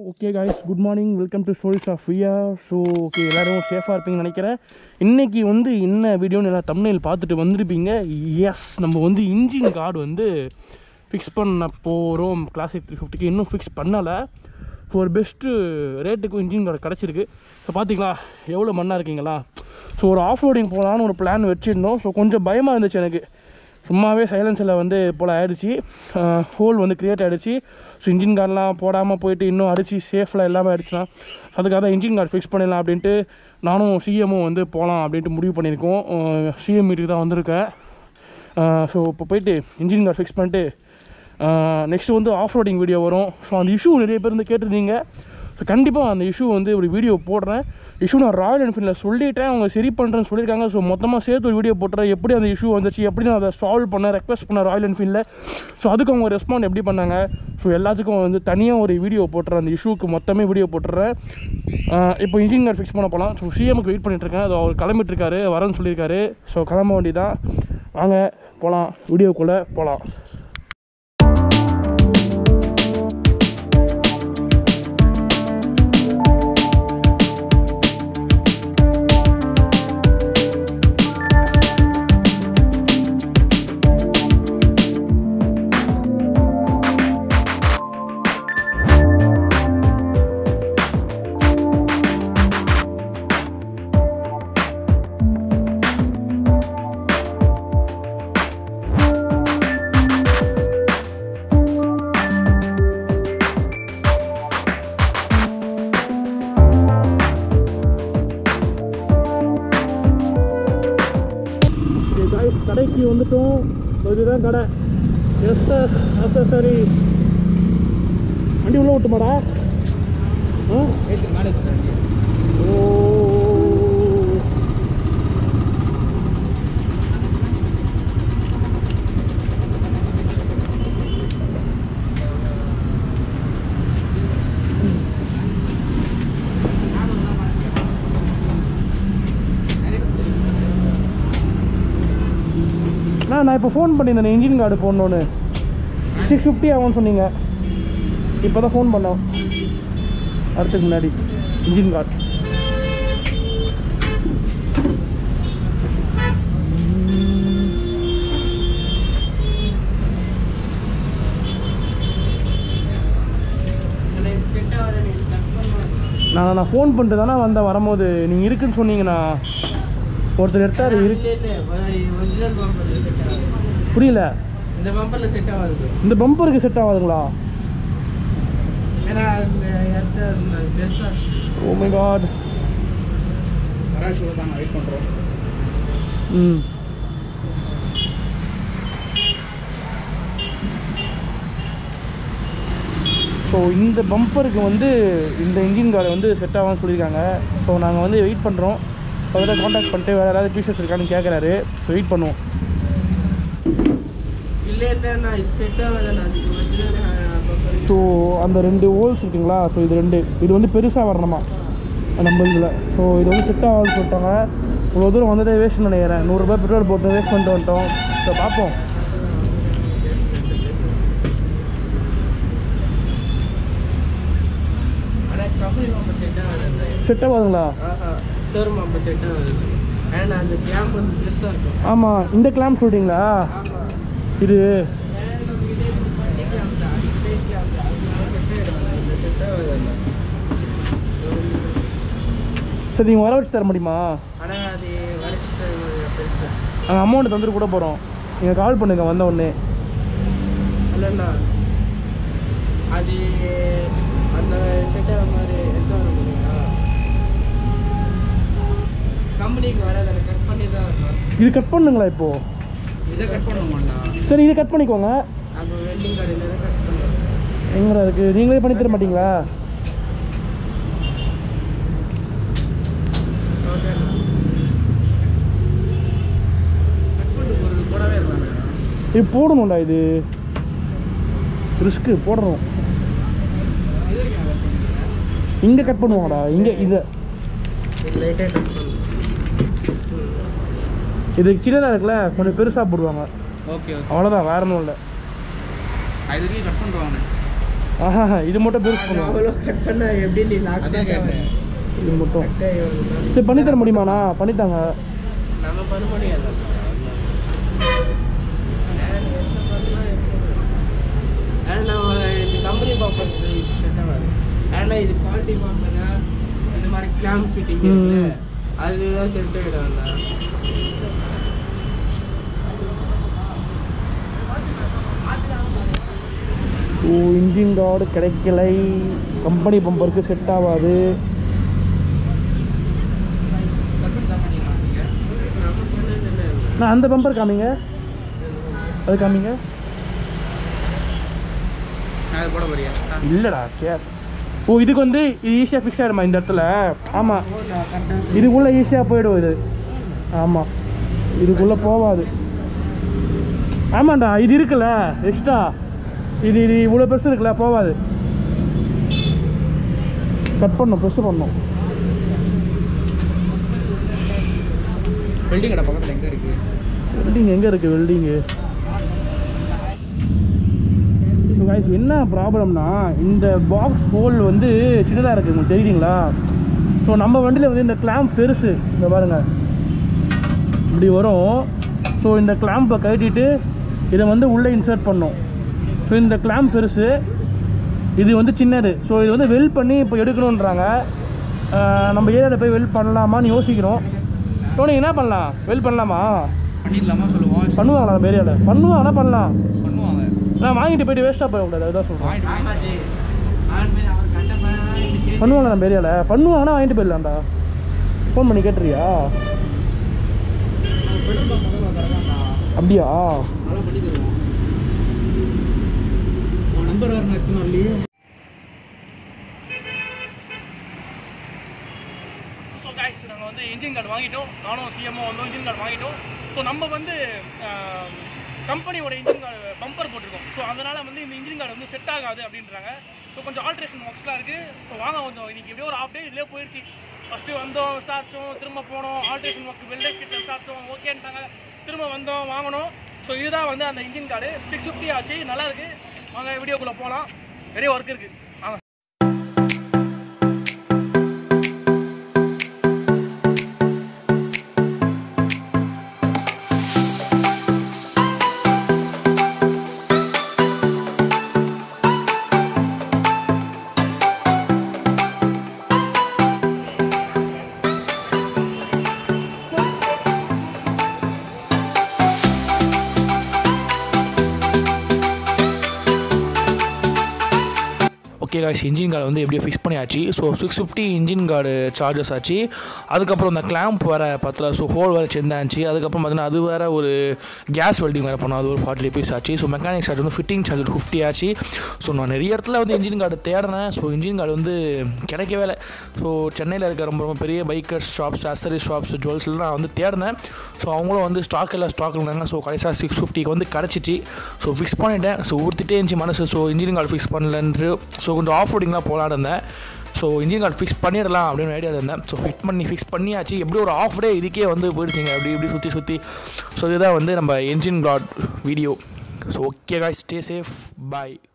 Okay guys good morning welcome to stories of வியா so okay எல்லோரும் சேஃபாக இருப்பீங்கன்னு நினைக்கிறேன் இன்றைக்கி வந்து என்ன வீடியோன்னு எல்லாம் தமிழில் பார்த்துட்டு வந்திருப்பீங்க எஸ் நம்ம வந்து இன்ஜின் கார்டு வந்து ஃபிக்ஸ் பண்ண போகிறோம் கிளாசிக் த்ரீ ஃபிஃப்டிக்கு இன்னும் ஃபிக்ஸ் பண்ணலை ஸோ ஒரு பெஸ்ட்டு ரேட்டுக்கு இன்ஜின் கார்டு கிடச்சிருக்கு ஸோ பார்த்தீங்களா எவ்வளோ மண்ணாக இருக்கீங்களா ஸோ ஒரு ஆஃப் ரோடிங் போகலான்னு ஒரு பிளான் வச்சுருந்தோம் ஸோ கொஞ்சம் பயமாக இருந்துச்சு எனக்கு சும்மாவே சைலன்ஸில் வந்து போல் ஆயிடுச்சு ஹோல் வந்து க்ரியேட் ஆகிடுச்சு ஸோ இன்ஜின் கார்டெலாம் போடாமல் போயிட்டு இன்னும் அடித்து சேஃபில் எல்லாமே அடிச்சுனா அதுக்காக தான் இன்ஜின் கார்டு ஃபிக்ஸ் பண்ணிடலாம் அப்படின்ட்டு நானும் சிஎம்மும் வந்து போகலாம் அப்படின்ட்டு முடிவு பண்ணியிருக்கோம் சிஎம் மீட்டுக்கு தான் வந்திருக்கேன் ஸோ இப்போ போயிட்டு இன்ஜின் கார்டு ஃபிக்ஸ் பண்ணிட்டு நெக்ஸ்ட்டு வந்து ஆஃப் ரோடிங் வீடியோ வரும் ஸோ அந்த இஷ்யூ நிறைய பேர் வந்து கேட்டிருந்தீங்க ஸோ கண்டிப்பாக அந்த இஷ்யூ வந்து ஒரு வீடியோ போடுறேன் இஷ்யூ நான் ராயல் என்ஃபீல்டில் சொல்லிட்டேன் அவங்க சரி பண்ணுறேன்னு சொல்லியிருக்காங்க ஸோ மொத்தமாக சேர்த்து ஒரு வீடியோ போட்டுறேன் எப்படி அந்த இஷ்யூ வந்துச்சு எப்படி நான் அதை சால்வ் பண்ணேன் ரெக்வஸ்ட் பண்ணேன் ராயல் என்ஃபீல்டில் ஸோ அதுக்கு அவங்க ரெஸ்பாண்ட் எப்படி பண்ணாங்க ஸோ எல்லாத்துக்கும் வந்து தனியாக ஒரு வீடியோ போட்டுறேன் அந்த இஷ்யூக்கு மொத்தமே வீடியோ போட்டுறேன் ஆஹ் இப்போ இன்ஜின் கார்டு ஃபிக்ஸ் பண்ண போகலாம் ஸோ சிஎம்க்கு வெயிட் பண்ணிட்டுருக்கேன் அது அவர் கிளம்பிட்டுருக்காரு வரேன்னு சொல்லியிருக்காரு ஸோ கிளம்ப வேண்டியதான் வாங்க போகலாம் வீடியோக்குள்ளே போகலாம் ஓகே காய்ஸ் கடைக்கு வந்துட்டோம் இதுதான் கடை எஸ்எஸ் அசசரி வண்டி உள்ள விட்டுமாடா ஆ ஓ நான் நான் இப்போ ஃபோன் பண்ணியிருந்தேன் இன்ஜின் கார்டு போடணுன்னு சிக்ஸ் ஃபிஃப்டி ஆகும்னு சொன்னீங்க இப்போ தான் ஃபோன் பண்ணோம் அடுத்துக்கு முன்னாடி இன்ஜின் கார்டு நான் நான் ஃபோன் பண்ணிட்டு தானே வந்தேன் வரும்போது நீங்கள் இருக்குன்னு சொன்னீங்கண்ணா ஒருத்தர் எடுத்தார் இருக்கு ஒரிஜினல் பம்பர்ல செட் ஆகுது புரியல இந்த பம்பர்ல செட் ஆகாது இந்த பம்பருக்கு செட் ஆகாதுங்களா ஏன்னா இந்த இடத்த பெருசா ஓ மை காட் பராஷுல தான் வெயிட் பண்றோம் ம் ஸோ இந்த பம்பருக்கு வந்து இந்த இன்ஜின் கார்டு வந்து செட் ஆகும்னு சொல்லியிருக்காங்க ஸோ நாங்கள் வந்து வெயிட் பண்ணுறோம் அதில் காண்டாக்ட் பண்ணிட்டு வேறு ஏதாவது பீசஸ் இருக்கான்னு கேட்குறாரு ஸோ வெயிட் பண்ணுவோம் இல்ல இல்ல இது செட் ஆகாது அது ஒரிஜினல் பம்பர் ஸோ அந்த ரெண்டு ஹோல்ஸ் இருக்குங்களா ஸோ இது ரெண்டு இது வந்து பெருசாக வரணுமா நம்ம இதில் ஸோ இது வந்து செட் ஆகும்னு சொல்லிட்டாங்க இவ்வளோ தூரம் வந்ததே வேஸ்ட் நினைக்கிறேன் நூறுரூபா பெட்ரோல் போட்டு வேஸ்ட் பண்ணிட்டு வந்துட்டோம் ஸோ பார்ப்போம் ஆனா கம்பெனி பம்பர் செட் ஆகாது செட் ஆகாதுங்களா ஆஹா ஷோரூம் பம்பர் செட் ஆகாது ஏன்னா அந்த கிளாம்ப் வந்து பெருசா இருக்கும் ஆமாம் இந்த கிளாம் சொல்லிட்டீங்களா ஆமா இது சரி நீங்கள் வர வச்சு தர முடியுமா ஆனா அது வரைச்சிட்டு பெருசு நாங்கள் அமௌண்ட் தந்துட்டு கூட போகிறோம் நீங்கள் கால் பண்ணுங்கள் வந்த உடனே இல்லைண்ணா அது அந்த செட் ஆகிற மாதிரி எடுத்து வர முடியுங்களா கம்பெனிக்கு வராது அதை கட் பண்ணி தான் வரணும் இது கட் பண்ணுங்களா இப்போது இதை கட் பண்ண மாட்டோம் சரி இது கட் பண்ணிக்கோங்க அப்போ வெல்டிங் கடையில் தான் கட் பண்ணுறோம் எங்கடா இருக்குது நீங்களே பண்ணி தர மாட்டீங்களா ஓகே கட் பண்ணிட்டு போகிறது போடவே இருக்காங்க இது போடணும்டா இது ரிஸ்க்கு போடணும் இது வரைக்கும் கட் பண்ணுறேன் இங்கே கட் பண்ணுவாங்கடா இங்கே இதை லைட்டாக கட் பண்ணுறேன் இது சின்னதாக இருக்குல்ல கொஞ்சம் பெருசாக போடுவாங்க ஓகே ஓகே அவ்வளோதான் வேற ஒன்றும் இல்லை அது வரைக்கும் கட் பண்ணுவாங்க ஆஹா இது மட்டும் பெருசு பண்ணுவோம் அவ்வளோ கட் பண்ணா எப்படி நீ லாக் அதான் கேட்டேன். இது மட்டும் கட் ஆகி வருதுன்னா சரி பண்ணித்தர முடியுமாண்ணா பண்ணித்தாங்க நம்ம பண்ண முடியாது இந்த கம்பெனி பாப்பர் செட் ஆகாது ஏன்னா இது குவாலிட்டி பாப்பரா இந்த மாதிரி கிளாம் ஃபிட்டிங் இருக்குல்ல ம். அதுதான் செட் ஆகிடும் ஓ இன்ஜின் கார்டு கிடைக்கலை கம்பெனி பம்பருக்கு செட் ஆகாது நம்ம பண்ணது இல்லை நான் அந்த பம்பர் காமிங்க அது காமிங்க நான் அது போட போறியா இல்லைடா கே ஓ இதுக்கு வந்து இது ஈஸியாக ஃபிக்ஸ் ஆகிடுமா இந்த இடத்துல ஆமாம் கரெக்டாக இதுக்குள்ளே ஈஸியாக போயிடும் இது ஆமாம் இதுக்குள்ளே போகாது ஆமாண்டா இது இருக்குல்ல எக்ஸ்ட்ரா இது இது இவ்வளோ பெருசு இருக்குல்ல போகாது கட் பண்ணும் ப்ரெஸ் பண்ணும் வெல்டிங் கடை பக்கத்தில் எங்கே இருக்கு வெல்டிங் எங்கே இருக்குது வெல்டிங்கு guys என்ன ப்ராப்ளம்னா இந்த பாக்ஸ் ஹோல் வந்து சின்னதாக இருக்குது உங்களுக்கு தெரியுதுங்களா ஸோ நம்ம வண்டியில் வந்து இந்த கிளாம்ப் பெருசு இந்த பாருங்க இப்படி வரும் ஸோ இந்த கிளாம்பை கழட்டிட்டு இதை வந்து உள்ளே இன்சர்ட் பண்ணோம் ஸோ இந்த கிளாம்ப் பெருசு இது வந்து சின்னது ஸோ இது வந்து வெல் பண்ணி இப்போ எடுக்கணுன்றாங்க ஆஹ் நம்ம ஏரியாவில் போய் வெல் பண்ணலாமான்னு யோசிக்கிறோம் டோனி என்ன பண்ணலாம் வெல் பண்ணலாமா பண்ணிடலாமா சொல்லுவோம் பண்ணுவாங்களா நம்ம ஏரியாவில் பண்ணுவாங்கன்னா பண்ணலாம் பண்ணுவாங்க நான் வாங்கிட்டு போயிட்டு வேஸ்ட்டாக போயிடக்கூடாது அதுதான் சொல்கிறேன் வாங்கிட்டு போய் ஆமாஜி அவர் போய் அவர் கண்டப்ப பண்ணுவாங்க நம்ம ஏரியாவில் பண்ணுவாங்கன்னா வாங்கிட்டு போயிடலாம்டா ஃபோன் பண்ணி கேட்டுறியா அப்படியா அதெல்லாம் பண்ணி தருவோம் உன் நம்பர் வேறு நான் எத்தனை வரலையே ஸோ கைஸ் நாங்கள் வந்து இன்ஜின் கார்டு வாங்கிட்டோம் நானும் சிஎம்ஓ வந்து இன்ஜின் கார்டு வாங்கிட்டோம் ஸோ நம்ம வந்து கம்பெனியோட இன்ஜின் கார்டு பம்பர் போட்டிருக்கோம் ஸோ அதனால் வந்து இந்த இன்ஜின் கார்டு வந்து செட் ஆகாது அப்படின்றாங்க ஸோ கொஞ்சம் ஆல்ட்ரேஷன் ஒர்க்ஸ்லாம் இருக்குது ஸோ வாங்க கொஞ்சம் இன்னைக்கு எப்படியோ ஒரு ஹாஃப் டே இதுலேயே போயிடுச்சு ஃபஸ்ட்டு வந்தோம் விசாரிச்சோம் திரும்ப போனோம் ஆல்ட்ரேஷன் ஒர்க் வெல்டர்ஸ் கிட்ட விசாரிச்சோம் ஓகேன்ட்டாங்க திரும்ப வந்தோம் வாங்கினோம் ஸோ இதுதான் வந்து அந்த இன்ஜின் கார்டு சிக்ஸ் ஃபிஃப்டி ஆச்சு நல்லா இருக்கு வாங்க வீடியோக்குள்ளே போகலாம் நிறைய ஒர்க் இருக்குது வாங்க ஓகே காய்ஸ் இன்ஜின் கார்டு வந்து எப்படியோ ஃபிக்ஸ் பண்ணியாச்சு so six fifty engine guard charges ஆச்சு அதுக்கப்புறம் இந்த கிளாம்ப் வேறு பத்தல ஸோ ஹோல் வேறு சேர்ந்தாச்சு அதுக்கப்புறம் பார்த்தீங்கன்னா அது வேறு ஒரு கேஸ் வெல்டிங் வேறு பண்ணோம் அது ஒரு ஃபார்ட்டி ருபீஸ் ஆச்சு ஸோ மெக்கானிக் சார்ஜ் வந்து ஃபிட்டிங் சார்ஜ் ஃபிஃப்டி ஆச்சு ஸோ நான் நிறைய இடத்துல வந்து இன்ஜின் கார்டு தேடினேன் ஸோ இன்ஜின் கார்டு வந்து கிடைக்கவே இல்லை ஸோ சென்னையில் இருக்க ரொம்ப ரொம்ப பெரிய பைக்கர் ஷாப்ஸ் அசரி ஷாப்ஸ் ஜுவல்ஸ்லாம் நான் வந்து தேடினேன் ஸோ அவங்களும் வந்து ஸ்டாக் எல்லாம் ஸ்டாக் இருந்தாங்க ஸோ கடைசியாக சிக்ஸ் ஃபிஃப்டிக்கு வந்து கிடச்சிச்சு ஸோ ஃபிக்ஸ் பண்ணிட்டேன் ஸோ ஊற்றிட்டே இருந்துச்சு மனசு ஸோ இன்ஜின் கார்டு ஃபிக்ஸ் பண்ணலன்று ஸோ கொஞ்சம் ஆஃப் ரோடிங்லாம் போகலான்னு இருந்தேன் ஸோ இன்ஜின் கார்டு ஃபிக்ஸ் பண்ணிடலாம் அப்படின்னு ஐடியா இருந்தேன் ஸோ ஃபிட் பண்ணி ஃபிக்ஸ் பண்ணியாச்சு எப்படி ஒரு ஆஃப் டே இதுக்கே வந்து போயிடுச்சிங்க அப்படி இப்படி சுற்றி சுற்றி ஸோ இதுதான் வந்து நம்ம engine guard video so okay guy stay safe பாய்